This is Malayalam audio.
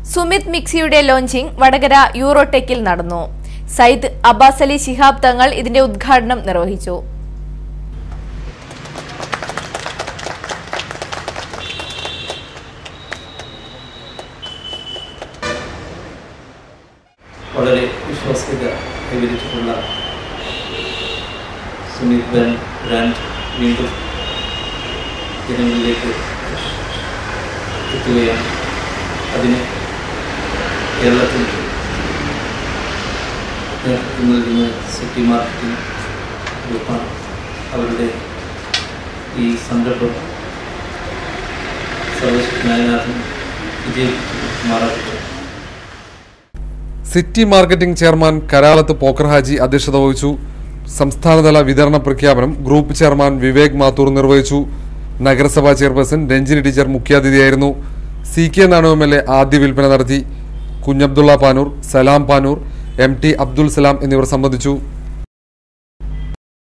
സുമിത് മിക്സിയുടെ ലോഞ്ചിംഗ് വടകര യൂറോടെക്കിൽ നടന്നു സയ്യിദ് അബ്ബാസ് അലി ശിഹാബ് തങ്ങൾ ഇതിന്റെ ഉദ്ഘാടനം നിർവഹിച്ചു വളരെ വിശ്വാസ്യത കൈവരിച്ചിട്ടുള്ള സുമിത് ബൻ ബ്രാൻഡ് വീണ്ടും ജനങ്ങളിലേക്ക് എത്തുകയാണ് അതിന് കേരളത്തിൽ നേതൃത്വം നൽകുന്ന സിറ്റി മാർക്കറ്റിംഗ് ഗ്രൂപ്പാണ് അവരുടെ ഈ സംരംഭം സർവശക്തനായനാഥൻ വിജയിപ്പിച്ചു city marketing chairman Karalath Pokker Haji അധ്യക്ഷത വഹിച്ചു സംസ്ഥാനതല വിതരണ പ്രഖ്യാപനം ഗ്രൂപ്പ് ചെയർമാൻ വിവേക് മാത്തൂർ നിർവഹിച്ചു നഗരസഭാ ചെയർപേഴ്സൺ രഞ്ജിനി ടീച്ചർ മുഖ്യാതിഥിയായിരുന്നു C K Nanu M L A ആദ്യ വിൽപ്പന നടത്തി കുഞ്ഞബ്ദുള്ള പാനൂർ സലാം പാനൂർ എം ടി അബ്ദുൽ സലാം എന്നിവർ സംബന്ധിച്ചു